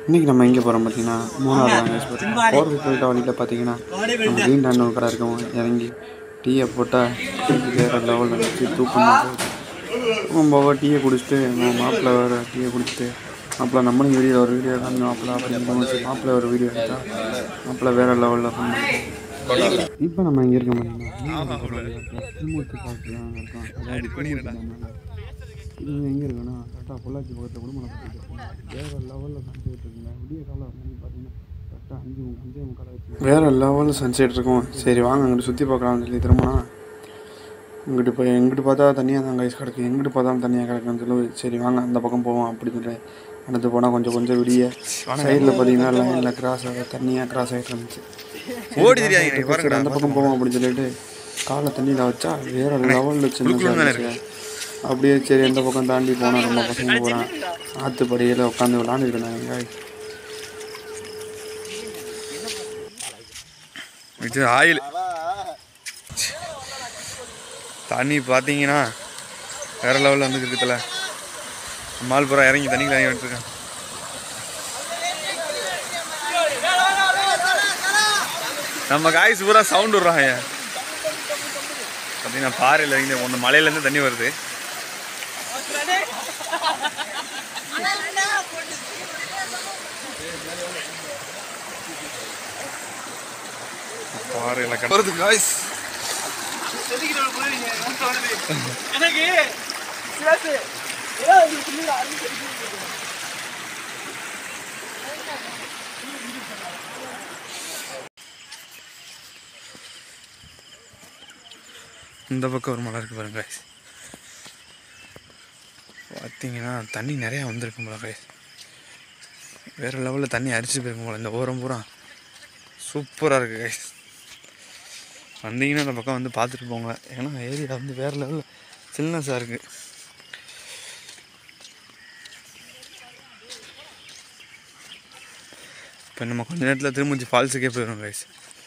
இன்றைக்கி நம்ம எங்கே போகிறோம் பார்த்தீங்கன்னா மூணாவது லாங்குவேஜ் பார்த்தீங்கன்னா போகிறதுக்கு போயிட்ட வழியில் பார்த்தீங்கன்னா நம்ம வீண்டாண்டு ஒரு கடை இருக்கும் இறங்கி டீயை போட்டால் வேறு லெவலில் வச்சு தூக்கம் தூக்கம் போக டீயை குடிச்சிட்டு நம்ம மாப்பிள்ளை வேறு டீயை குடிச்சிட்டு மாப்பிள்ளை நம்மளும் வீடியோ ஒரு வீடியோ காமி மாப்பிள்ளை அப்படின்னு வச்சு மாப்பிள்ளை ஒரு வீடியோ எடுத்தா மாப்பிள்ளை வேறு லெவலில் பண்ணி இப்போ நம்ம இங்கே இருக்க மாட்டோம்னா திருமூர்த்தி பார்த்து தான் இருக்கோம் அதாவது திருமூர்த்தி இது எங்கே இருக்குன்னா கரெக்டாக பொள்ளாச்சி பக்கத்தில் குடும்பம் வேறு லெவலில் சன்செட் இருக்குங்க விடிய காலம் மணி பார்த்தீங்கன்னா கரெக்டாக அஞ்சு மு- அஞ்சே முக்கால் வச்சு வேறு லெவலில் சன்செட் இருக்கும் சரி வாங்க அங்கிட்டு சுற்றி பார்க்கலாம்னு சொல்லி திரும்பினா இங்கிட்டு போய் எங்கிட்டு பார்த்தா தனியாக தான் கைஸ் கிடக்கு எங்கிட்டு பார்த்தாலும் தனியாக கிடக்குன்னு சொல்லி சரி வாங்க அந்த பக்கம் போவோம் அப்படின்னு சொல்லிட்டு அடுத்து போனால் கொஞ்சம் கொஞ்சம் விடிய சைடில் பார்த்தீங்கன்னா லைனில் கிராஸ் ஆக தண்ணியாக கிராஸ் ஆகிட்டு இருந்துச்சு ஓடி தெரியாது எனக்கு சரி, அந்த பக்கம் போவோம் அப்படின்னு சொல்லிட்டு காலை தண்ணியில் வச்சா வேற லெவலில் சின்ன அப்படியே சரி எந்த பக்கம் தாண்டி போனால் நம்ம பசங்க போகிறான் ஆற்றுப்படியில் உட்காந்து விளாண்டுட்டு இருந்தாங்க இது ஆயில் தண்ணி பார்த்தீங்கன்னா வேற லெவலில் வந்து இருக்குதுல மால் பூரா இறங்கி தண்ணிக்குள்ள இறங்கி விட்டுருக்கேன் நம்ம காய்ஸ் பூரா சவுண்ட் விட்றாங்க பார்த்தீங்கன்னா பாறையில் இறங்கி ஒன்று மலையிலேருந்து தண்ணி வருது பாறையில் வருது காய்ஸ் இந்த பக்கம் ஒரு மலை இருக்கு பாருங்க guys. பார்த்தீங்கன்னா தண்ணி நிறையா வந்திருக்கும் போல guys. வேற லெவலில் தண்ணி அரிச்சு போயிருக்கும் போல இந்த ஓரம் பூரா சூப்பராக இருக்குது கைஸ் வந்தீங்கன்னா அந்த பக்கம் வந்து பார்த்துட்டு போங்க ஏன்னா ஏரியா வந்து வேற லெவலில் சில்னஸாக இருக்குது இப்போ நம்ம கொஞ்ச நேரத்தில் திருமூச்சி ஃபால்ஸுக்கே போயிடும் கைஸ்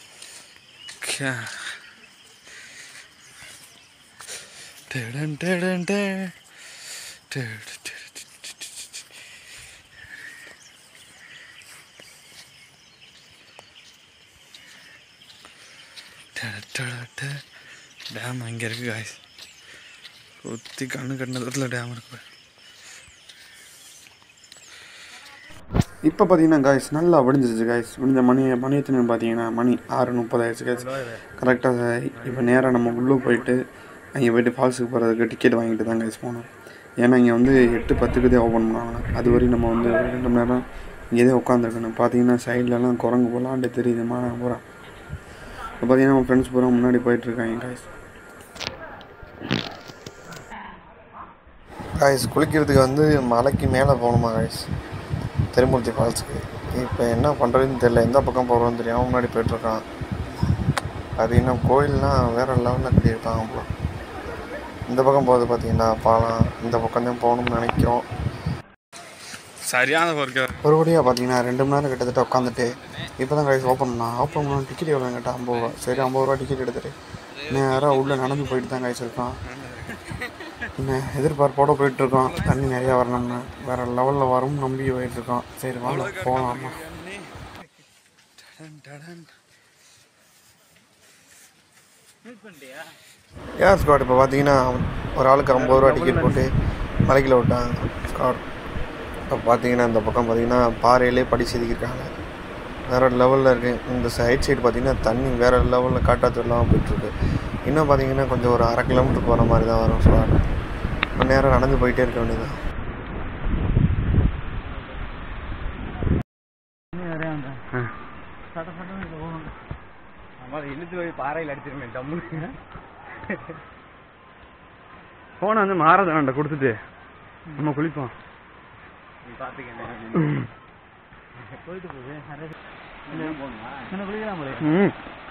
டேடன் டேடன் டே டேடு டேடு டேடு டேடு. டேம் அங்கே இருக்கு காய்ஸ் சுற்றி கண்ணு கட்டின தூரத்தில் டேம் இருக்கு இப்போ பார்த்தீங்கன்னா காய்ஸ் நல்லா விடிஞ்சிருச்சு காய்ஸ் விடிஞ்ச மணி மணி எத்தனை பார்த்தீங்கன்னா மணி ஆறு முப்பதாயிடுச்சு காய்ஸ் கரெக்டாக இப்போ நேராக நம்ம உள்ளே போயிட்டு அங்கே போயிட்டு ஃபால்ஸுக்கு போகிறதுக்கு டிக்கெட் வாங்கிட்டு தான் காய்ஸ் போனோம் ஏன்னா இங்கே வந்து எட்டு பத்துக்கு தான் ஓப்பன் பண்ணாங்க அது வரையும் நம்ம வந்து ஒரு ரெண்டு மணி நேரம் இங்கே தான் உட்காந்துருக்கணும் பார்த்தீங்கன்னா சைட்லலாம் குரங்கு போலான்ட்டு தெரியுது மானம் பூரா இப்போ பார்த்தீங்கன்னா நம்ம ஃப்ரெண்ட்ஸ் பூரா முன்னாடி போயிட்டுருக்காங்க காய்ஸ் காய்ஸ் குளிக்கிறதுக்கு வந்து மலைக்கு மேலே போகணுமா காய்ஸ் திருமூர்த்தி ஃபால்ஸுக்கு இப்போ என்ன பண்ணுறதுன்னு தெரியல எந்த பக்கம் போகிறோன்னு தெரியாமல் முன்னாடி போயிட்டுருக்கான் பார்த்தீங்கன்னா கோயில்லாம் வேறு லெவலில் கட்டியிருப்பாங்க ப்ரோ இந்த பக்கம் போகிறது பார்த்தீங்கன்னா பாலம் இந்த பக்கம் தான் போகணும்னு நினைக்கிறோம் சரியான ஒர்க்கு ஒரு வழியாக பார்த்தீங்கன்னா ரெண்டு மணி நேரம் கிட்டத்தட்ட உட்காந்துட்டு இப்போ தான் கைஸ் ஓப்பன் பண்ணான் ஓப்பன் பண்ண டிக்கெட் எவ்வளோ கேட்டால் ஐம்பது ரூபா சரி ஐம்பது ரூபா டிக்கெட் எடுத்துட்டு நேராக உள்ளே நடந்து போயிட்டு தான் கைஸ் இருக்கான் என்ன எதிர்பார்ப்போட போயிட்டு இருக்கோம் தண்ணி நிறையா வரணும்னு வேறு லெவலில் வரும் நம்பி போயிட்டு இருக்கோம் சரி வாங்க போகலாமா ஏன் ஸ்குவாட் இப்போ பார்த்தீங்கன்னா ஒரு ஆளுக்கு ஐம்பது ரூபா டிக்கெட் போட்டு மலைக்கில் விட்டாங்க ஸ்குவாட் இப்போ பார்த்தீங்கன்னா இந்த பக்கம் பார்த்தீங்கன்னா பாறையிலே படி செதுக்கியிருக்காங்க வேறு லெவலில் இருக்குது இந்த சைட் சைடு பார்த்தீங்கன்னா தண்ணி வேறு லெவலில் காட்டாத்து இல்லாமல் போயிட்டுருக்கு இன்னும் பார்த்தீங்கன்னா கொஞ்சம் ஒரு அரை கிலோமீட்டர் போகிற மாதிரி தான் வரும் ஸ்குவாட் கொஞ்ச நேரம் நடந்து போயிட்டே இருக்க வேண்டியதுதான் இழுத்து போய் பாறையில் அடிச்சிருமே டம்மு ஃபோனை வந்து மாரதாண்ட கொடுத்துட்டு நம்ம குளிப்போம் ம்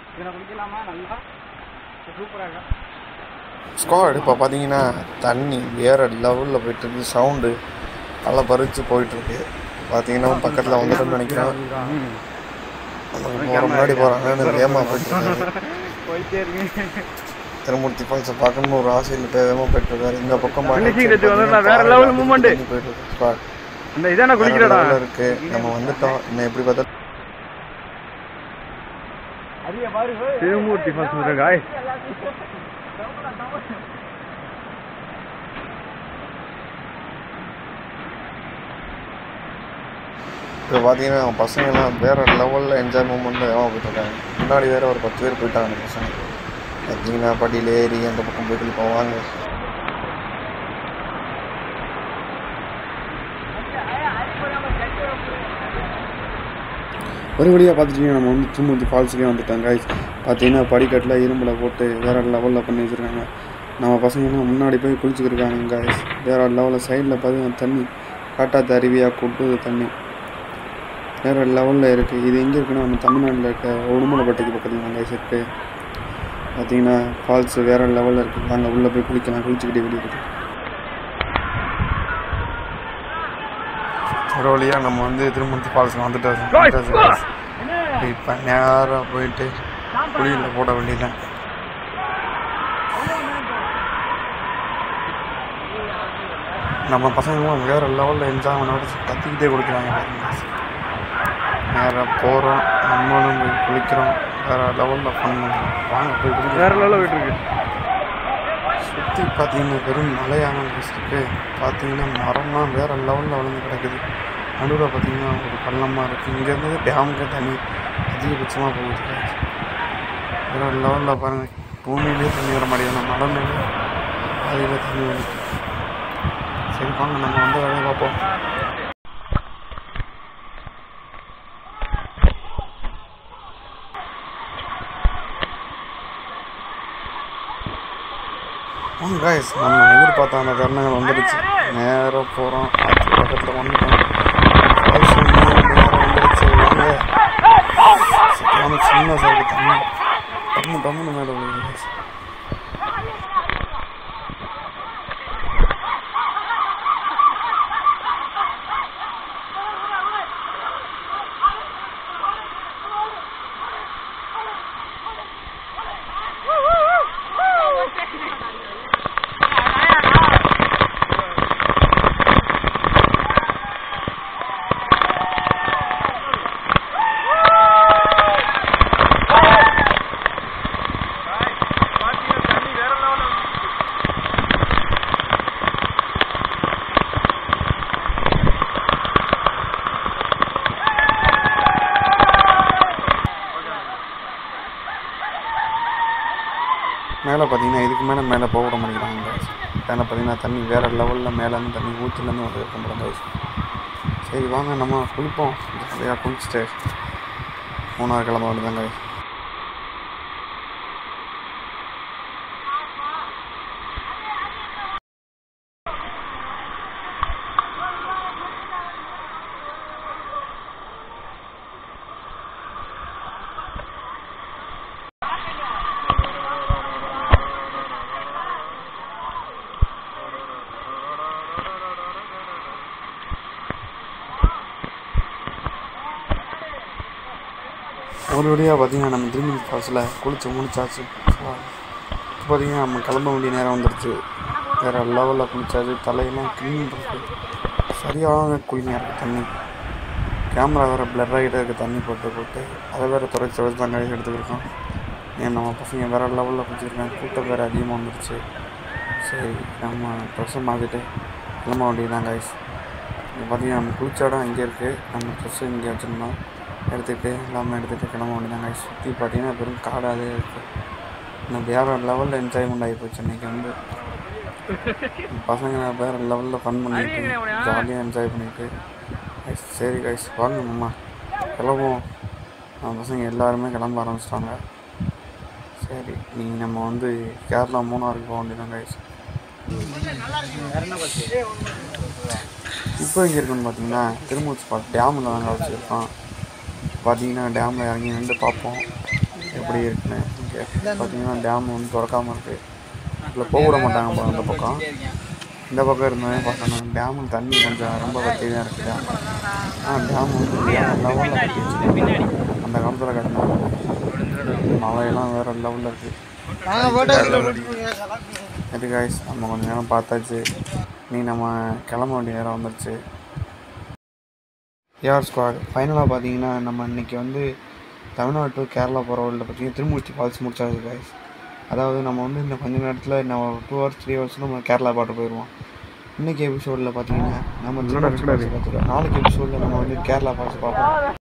ஸ்குவாட் இப்போ பார்த்தீங்கன்னா தண்ணி வேறு லெவலில் போயிட்டுருக்கு சவுண்டு நல்லா பறித்து போயிட்டுருக்கு பார்த்தீங்கன்னா பக்கத்தில் வந்துட்டோம்னு நினைக்கிறேன் போகிற முன்னாடி போகிறாங்க வேகமாக போயிட்டுருக்காங்க போயிட்டே இருக்கு திருமூர்த்தி ஃபால்ஸை பார்க்கணும்னு ஒரு ஆசையில் இப்போ வேகமாக போயிட்டுருக்காரு இந்த பக்கம் Finishing touch வந்து நான் வேற level movement. போயிட்டுருக்கு ஸ்குவாட் இந்த இதான வேற level ல இருக்கு நம்ம வந்துட்டோம் இன்னும் எப்படி பார்த்தா திருமூர்த்தி ஃபால்ஸ் இருக்கு காய் இப்போ பார்த்தீங்கன்னா அவங்க பசங்கெல்லாம் வேற லெவலில் என்ஜாய் மூமெண்ட்டில் ஏமா போயிட்டு இருக்காங்க முன்னாடி வேற ஒரு பத்து பேர் போயிட்டாங்க அந்த பசங்க பார்த்தீங்கன்னா படியில் ஏறி அந்த பக்கம் போயிட்டு போவாங்க ஒரு வழியாக பார்த்துட்டிங்கன்னா நம்ம வந்து திருமூர்த்தி ஃபால்ஸுக்கே வந்துட்டோம் guys பார்த்தீங்கன்னா படிக்கட்டில் இரும்பில் போட்டு வேறு லெவலில் பண்ணி வச்சுருக்காங்க நம்ம பசங்கெல்லாம் முன்னாடி போய் குளிச்சுக்கிருக்காங்க guys வேறு லெவலில் சைடில் பார்த்தீங்கன்னா தண்ணி காட்டாத்த அருவியாக கொட்டுது தண்ணி வேறு லெவலில் இருக்குது இது எங்கே இருக்குன்னா நம்ம தமிழ்நாட்டில் இருக்க உடுமலைப்பட்டைக்கு பக்கத்தில் தான் guys இருக்குது பார்த்தீங்கன்னா ஃபால்ஸ் வேறு லெவலில் இருக்குது வாங்க உள்ளே போய் குளிக்கலாம் குளிச்சுக்கிட்டே வெளியே இருக்குது ஒரு வழியாக நம்ம வந்து திருமூர்த்தி ஃபால்ஸ் வந்துட்டோம் இப்போ நேராக போயிட்டு குளியில் போட வேண்டியதான் நம்ம பசங்களும் வேறு லெவலில் என்ஜாய் பண்ண கத்திக்கிட்டே குளிக்கிறாங்க நேராக போகிறோம் நம்மளும் போய் குளிக்கிறோம் வேறு லெவலில் ஃபன் பண்ணுறோம் வாங்க போய் குளிக்கிறோம் வேற லெவலில் போயிட்டு இருக்கு சுற்றி பார்த்தீங்கன்னா வெறும் மலையான இருக்குது பார்த்தீங்கன்னா மரம்லாம் வேறு லெவலில் வளர்ந்து கிடக்குது நடுவில் பார்த்தீங்கன்னா ஒரு பள்ளமாக இருக்குது இங்கேருந்து டேமுக்கு தண்ணி அதிகபட்சமாக போகுது வேறு லெவலில் பாருங்கள் பூமியிலே தண்ணி வர மாட்டேங்குது மலை மேலே அதில் தண்ணி வருது சரி வாங்க நம்ம வந்து வேலையை பார்ப்போம் வாங்க காய்ஸ் நம்ம எதிர்பார்த்த அந்த தருணங்கள் வந்துடுச்சு நேராக போகிறோம் ஆற்று பக்கத்தில் வந்துட்டோம் Falls வந்து நேரா வந்துடுச்சு வாங்க சரியான சின்ன சைடு தண்ணி டம்மு டம்முன்னு மேலே விழுகுது guys. மேலே பார்த்தீங்கன்னா இதுக்கு மேலே மேலே போக விட மாட்டேங்கிறாங்க guys. மேலே பார்த்தீங்கன்னா தண்ணி வேறு லெவலில் மேலேருந்து தண்ணி ஊற்றுலேருந்து வந்து இருக்கும் guys. சரி வாங்க நம்ம குளிப்போம் ஜாலியாக குளிச்சுட்டு மூணாவது கிளம்ப வேண்டியதாங்க ஒரு வழியாக பார்த்தீங்கன்னா நம்ம திரும்பி ஃபால்ஸில் குளிச்சு முடிச்சாச்சு இப்போ பார்த்தீங்கன்னா நம்ம கிளம்ப வேண்டிய நேரம் வந்துடுச்சு வேறு லெவலில் குளிச்சாச்சு தலையெல்லாம் க்ளீன் இருக்கு சரியான குளிமையாக இருக்குது தண்ணி கேமரா வேறு பிளர் ஆகிட்டே இருக்குது தண்ணி போட்டு போட்டு அதை வேறு துடைச்சி துடைச்சி தான் கழிச்சு எடுத்துக்கிருக்கோம் ஏன் நம்ம பசங்க வேறு லெவலில் குளிச்சிருக்காங்க கூட்டம் வேறு அதிகமாக வந்துடுச்சு சரி நம்ம ட்ரெஸ்ஸை மாற்றிட்டு கிளம்ப வேண்டியதுதான் கைஸ் இங்கே பார்த்தீங்கன்னா நம்ம குளிச்ச இடம் இங்கே இருக்குது நம்ம ட்ரெஸ்ஸு இங்கே வச்சுருந்தோம் எடுத்துகிட்டு எல்லாமே எடுத்துகிட்டு கிளம்ப வேண்டியதாங்க சுற்றி பார்த்தீங்கன்னா வெறும் காடாகவே இருக்குது இன்னும் வேறு லெவலில் என்ஜாய்மெண்ட் ஆகி போச்சு இன்றைக்கி வந்து பசங்க வேறு லெவலில் ஃபன் பண்ணிட்டு ஜாலியாக என்ஜாய் பண்ணிட்டு guys, சரி கைஸ் வாங்க மாமா கிளம்புவோம் நம்ம பசங்க எல்லாருமே கிளம்ப ஆரம்பிச்சிட்டாங்க சரி நீங்கள் நம்ம வந்து கேரளா மூணாருக்கு போக வேண்டியதான் கைஸ் இப்போ எங்கே இருக்குன்னு பார்த்தீங்கன்னா திருமூர்த்தி ஸ்பாட் டேமில் தாங்க வச்சுருக்கோம் பார்த்தீங்கன்னா டேமில் இறங்கி நின்று பார்ப்போம் எப்படி இருக்குன்னு இங்கே பார்த்தீங்கன்னா டேம் வந்து திறக்காமல் இருக்குது இதில் போக விட மாட்டாங்க போல அந்த பக்கம் இந்த பக்கம் இருந்ததே பார்க்கணும் டேமு தண்ணி கொஞ்சம் ரொம்ப வத்தி தான் இருக்குது ஆனால் டேம் வந்து லெவலில் கட்டி வச்சுருக்காங்க அந்த காலத்தில் கட்டினாங்க மழையெல்லாம் வேறு லெவலில் இருக்குது சரி காய்ஸ் நம்ம கொஞ்ச நேரம் பார்த்தாச்சு நீ நம்ம கிளம்ப வேண்டிய நேரம் வந்துருச்சு ஏஆர் ஸ்குவாட் ஃபைனலாக பார்த்தீங்கன்னா நம்ம இன்னைக்கு வந்து தமிழ்நாடு to கேரளா போகிற வழியில் பார்த்தீங்கன்னா திருமூர்த்தி ஃபால்ஸ் முடிச்சாச்சு guys அதாவது நம்ம வந்து இந்த கொஞ்ச நேரத்தில் நம்ம டூ ஹவர்ஸ் த்ரீ ஹவர்ஸ் நம்ம கேரளா பாட்டு போயிடுவோம் இன்னைக்கு எபிசோடில் பார்த்தீங்கன்னா நம்ம திருமூர்த்தி falls பார்த்துருக்கோம் நாளைக்கு எபிசோடில் நம்ம வந்து கேரளா ஃபால்ஸ் பார்ப்போம்